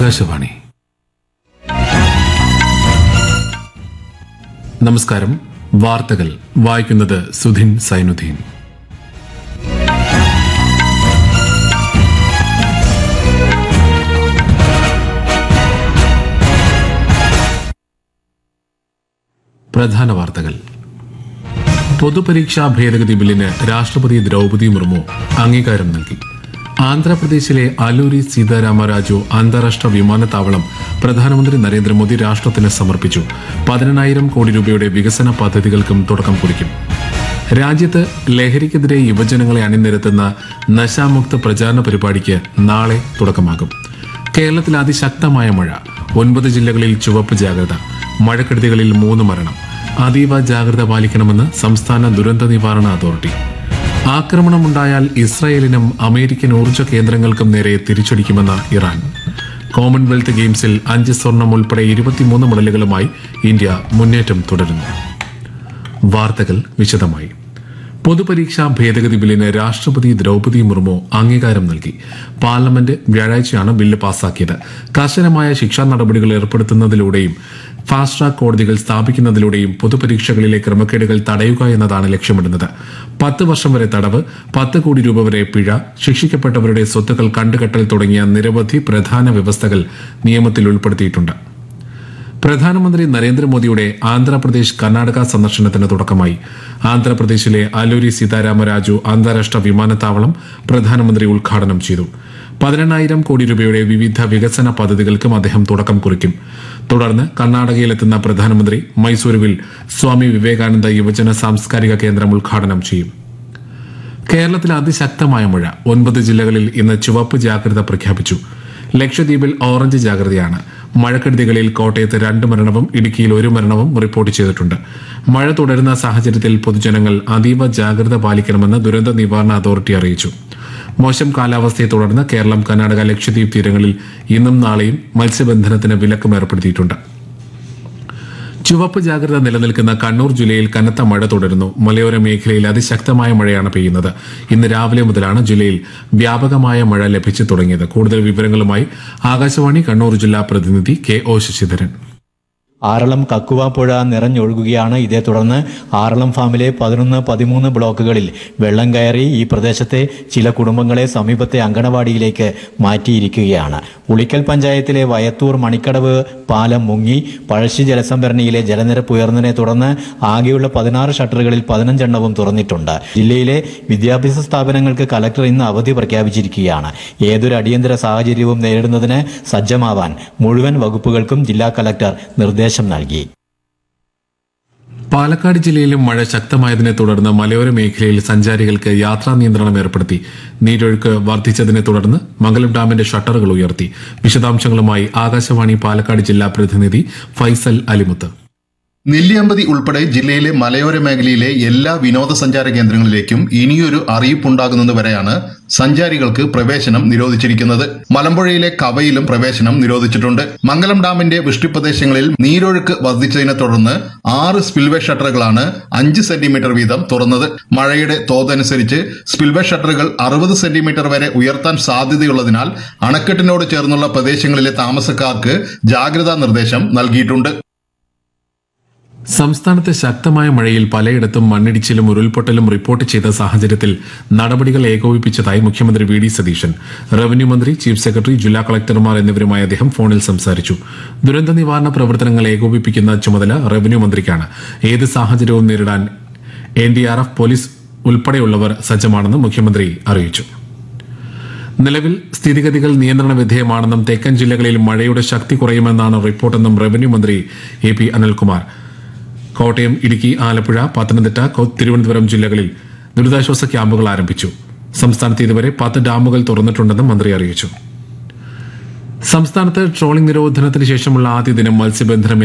ആകാശവാണി നമസ്കാരം വാർത്തകൾ വായിക്കുന്നത് സുധിൻ സൈനുദ്ദീൻ പ്രധാന വാർത്തകൾ പൊതുപരീക്ഷാ ഭേദഗതി ബില്ലിന് രാഷ്ട്രപതി ദ്രൗപദി മുർമു അംഗീകാരം നൽകി ആന്ധ്രാപ്രദേശിലെ അലൂരി സീതാരാമരാജു അന്താരാഷ്ട്ര വിമാനത്താവളം പ്രധാനമന്ത്രി നരേന്ദ്രമോദി രാഷ്ട്രത്തിന് സമർപ്പിച്ചു പതിനെണ്ണായിരം കോടി രൂപയുടെ വികസന പദ്ധതികൾക്കും തുടക്കം കുറിക്കും രാജ്യത്ത് ലഹരിക്കെതിരെ യുവജനങ്ങളെ അണിനിരത്തുന്ന നശാമുക്ത പ്രചാരണ പരിപാടിക്ക് നാളെ തുടക്കമാകും കേരളത്തിൽ അതിശക്തമായ മഴ ഒൻപത് ജില്ലകളിൽ ചുവപ്പ് ജാഗ്രത മഴക്കെടുതികളിൽ മൂന്ന് മരണം അതീവ ജാഗ്രത പാലിക്കണമെന്ന് സംസ്ഥാന ദുരന്ത നിവാരണ അതോറിറ്റി ആക്രമണമുണ്ടായാൽ ഇസ്രായേലിനും അമേരിക്കൻ ഊർജ്ജ കേന്ദ്രങ്ങൾക്കും നേരെ തിരിച്ചടിക്കുമെന്ന് ഇറാൻ കോമൺവെൽത്ത് ഗെയിംസിൽ അഞ്ച് സ്വർണം ഉൾപ്പെടെ ഇരുപത്തിമൂന്ന് മെഡലുകളുമായി ഇന്ത്യ മുന്നേറ്റം തുടരുന്നു വാർത്തകൾ വിശദമായി പൊതുപരീക്ഷാ ഭേദഗതി ബില്ലിന് രാഷ്ട്രപതി ദ്രൗപദി മുർമു അംഗീകാരം നൽകി പാർലമെന്റ് വ്യാഴാഴ്ചയാണ് ബില്ല് പാസാക്കിയത് കർശനമായ ശിക്ഷാ നടപടികൾ ഏർപ്പെടുത്തുന്നതിലൂടെയും ഫാസ്റ്റ് ട്രാക്ക് കോടതികൾ സ്ഥാപിക്കുന്നതിലൂടെയും പൊതുപരീക്ഷകളിലെ ക്രമക്കേടുകൾ തടയുക എന്നതാണ് ലക്ഷ്യമിടുന്നത് പത്ത് വർഷം വരെ തടവ് പത്ത് കോടി രൂപ വരെ പിഴ ശിക്ഷിക്കപ്പെട്ടവരുടെ സ്വത്തുക്കൾ കണ്ടുകെട്ടൽ തുടങ്ങിയ നിരവധി പ്രധാന വ്യവസ്ഥകൾ നിയമത്തിൽ ഉൾപ്പെടുത്തിയിട്ടുണ്ട് പ്രധാനമന്ത്രി നരേന്ദ്രമോദിയുടെ ആന്ധ്രാപ്രദേശ് കർണാടക സന്ദർശനത്തിന് തുടക്കമായി ആന്ധ്രാപ്രദേശിലെ അലൂരി സീതാരാമരാജു അന്താരാഷ്ട്ര വിമാനത്താവളം പ്രധാനമന്ത്രി ഉദ്ഘാടനം ചെയ്തു പതിനെണ്ണായിരം കോടി രൂപയുടെ വിവിധ വികസന പദ്ധതികൾക്കും അദ്ദേഹം തുടക്കം കുറിക്കും തുടർന്ന് കർണാടകയിലെത്തുന്ന പ്രധാനമന്ത്രി മൈസൂരുവിൽ സ്വാമി വിവേകാനന്ദ യുവജന സാംസ്കാരിക കേന്ദ്രം ഉദ്ഘാടനം ചെയ്യും കേരളത്തിൽ അതിശക്തമായ മഴ ഒൻപത് ജില്ലകളിൽ ഇന്ന് ചുവപ്പ് ജാഗ്രത പ്രഖ്യാപിച്ചു ലക്ഷദ്വീപിൽ ഓറഞ്ച് ജാഗ്രതയാണ് മഴക്കെടുതികളിൽ കോട്ടയത്ത് രണ്ട് മരണവും ഇടുക്കിയിൽ ഒരു മരണവും റിപ്പോർട്ട് ചെയ്തിട്ടുണ്ട് മഴ തുടരുന്ന സാഹചര്യത്തിൽ പൊതുജനങ്ങൾ അതീവ ജാഗ്രത പാലിക്കണമെന്ന് ദുരന്ത നിവാരണ അതോറിറ്റി അറിയിച്ചു മോശം കാലാവസ്ഥയെ തുടർന്ന് കേരളം കർണാടക ലക്ഷദ്വീപ് തീരങ്ങളിൽ ഇന്നും നാളെയും മത്സ്യബന്ധനത്തിന് വിലക്കും ഏർപ്പെടുത്തിയിട്ടുണ്ട് ചുവപ്പ് ജാഗ്രത നിലനിൽക്കുന്ന കണ്ണൂർ ജില്ലയിൽ കനത്ത മഴ തുടരുന്നു മലയോര മേഖലയിൽ അതിശക്തമായ മഴയാണ് പെയ്യുന്നത് ഇന്ന് രാവിലെ മുതലാണ് ജില്ലയിൽ വ്യാപകമായ മഴ ലഭിച്ചു തുടങ്ങിയത് കൂടുതൽ വിവരങ്ങളുമായി ആകാശവാണി കണ്ണൂർ ജില്ലാ പ്രതിനിധി കെ ഒ ശശിധരൻ ആറളം കക്കുവ പുഴ നിറഞ്ഞൊഴുകുകയാണ് ഇതേ തുടർന്ന് ആറളം ഫാമിലെ പതിനൊന്ന് പതിമൂന്ന് ബ്ലോക്കുകളിൽ വെള്ളം കയറി ഈ പ്രദേശത്തെ ചില കുടുംബങ്ങളെ സമീപത്തെ അങ്കണവാടിയിലേക്ക് മാറ്റിയിരിക്കുകയാണ് ഉളിക്കൽ പഞ്ചായത്തിലെ വയത്തൂർ മണിക്കടവ് പാലം മുങ്ങി പഴശ്ശി ജലസംഭരണിയിലെ ജലനിരപ്പ് ഉയർന്നതിനെ തുടർന്ന് ആകെയുള്ള പതിനാറ് ഷട്ടറുകളിൽ പതിനഞ്ചെണ്ണവും തുറന്നിട്ടുണ്ട് ജില്ലയിലെ വിദ്യാഭ്യാസ സ്ഥാപനങ്ങൾക്ക് കലക്ടർ ഇന്ന് അവധി പ്രഖ്യാപിച്ചിരിക്കുകയാണ് ഏതൊരു അടിയന്തര സാഹചര്യവും നേരിടുന്നതിന് സജ്ജമാവാൻ മുഴുവൻ വകുപ്പുകൾക്കും ജില്ലാ കലക്ടർ നിർദ്ദേശം നൽകി പാലക്കാട് ജില്ലയിലും മഴ ശക്തമായതിനെ തുടർന്ന് മലയോര മേഖലയിൽ സഞ്ചാരികൾക്ക് യാത്രാ നിയന്ത്രണം ഏർപ്പെടുത്തി നീരൊഴുക്ക് വർദ്ധിച്ചതിനെ തുടർന്ന് മംഗലം ഡാമിന്റെ ഷട്ടറുകൾ ഉയർത്തി വിശദാംശങ്ങളുമായി ആകാശവാണി പാലക്കാട് ജില്ലാ പ്രതിനിധി ഫൈസൽ അലിമുത്ത് നെല്ലിയമ്പതി ഉൾപ്പെടെ ജില്ലയിലെ മലയോര മേഖലയിലെ എല്ലാ വിനോദസഞ്ചാര കേന്ദ്രങ്ങളിലേക്കും ഇനിയൊരു അറിയിപ്പുണ്ടാകുന്നതുവരെയാണ് സഞ്ചാരികൾക്ക് പ്രവേശനം നിരോധിച്ചിരിക്കുന്നത് മലമ്പുഴയിലെ കവയിലും പ്രവേശനം നിരോധിച്ചിട്ടുണ്ട് മംഗലം ഡാമിന്റെ വൃഷ്ടിപ്രദേശങ്ങളിൽ നീരൊഴുക്ക് വർദ്ധിച്ചതിനെ തുടർന്ന് ആറ് സ്പിൽവേ ഷട്ടറുകളാണ് അഞ്ച് സെന്റിമീറ്റർ വീതം തുറന്നത് മഴയുടെ തോതനുസരിച്ച് സ്പിൽവേ ഷട്ടറുകൾ അറുപത് സെന്റിമീറ്റർ വരെ ഉയർത്താൻ സാധ്യതയുള്ളതിനാൽ അണക്കെട്ടിനോട് ചേർന്നുള്ള പ്രദേശങ്ങളിലെ താമസക്കാർക്ക് ജാഗ്രതാ നിർദ്ദേശം നൽകിയിട്ടുണ്ട് സംസ്ഥാനത്ത് ശക്തമായ മഴയിൽ പലയിടത്തും മണ്ണിടിച്ചിലും ഉരുൾപൊട്ടലും റിപ്പോർട്ട് ചെയ്ത സാഹചര്യത്തിൽ നടപടികൾ ഏകോപിപ്പിച്ചതായി മുഖ്യമന്ത്രി വി ഡി സതീശൻ റവന്യൂ മന്ത്രി ചീഫ് സെക്രട്ടറി ജില്ലാ കളക്ടർമാർ എന്നിവരുമായി അദ്ദേഹം ഫോണിൽ സംസാരിച്ചു ദുരന്ത നിവാരണ പ്രവർത്തനങ്ങൾ ഏകോപിപ്പിക്കുന്ന ചുമതല റവന്യൂ മന്ത്രിക്കാണ് ഏത് സാഹചര്യവും നേരിടാൻ N D R F police ഉൾപ്പെടെയുള്ളവർ സജ്ജമാണെന്ന് മുഖ്യമന്ത്രി അറിയിച്ചു നിലവിൽ സ്ഥിതിഗതികൾ നിയന്ത്രണ വിധേയമാണെന്നും തെക്കൻ ജില്ലകളിൽ മഴയുടെ ശക്തി കുറയുമെന്നാണ് റിപ്പോർട്ടെന്നും റവന്യൂ മന്ത്രി എ പി അനിൽകുമാർ കോട്ടയം ഇടുക്കി ആലപ്പുഴ പത്തനംതിട്ട കൊ- തിരുവനന്തപുരം ജില്ലകളിൽ ദുരിതാശ്വാസ ക്യാമ്പുകൾ ആരംഭിച്ചു സംസ്ഥാനത്ത് ഇതുവരെ പത്ത് ഡാമുകൾ തുറന്നിട്ടുണ്ടെന്നും മന്ത്രി അറിയിച്ചു സംസ്ഥാനത്ത് ട്രോളിംഗ് നിരോധനത്തിന് ശേഷമുള്ള ആദ്യ ദിനം മത്സ്യബന്ധന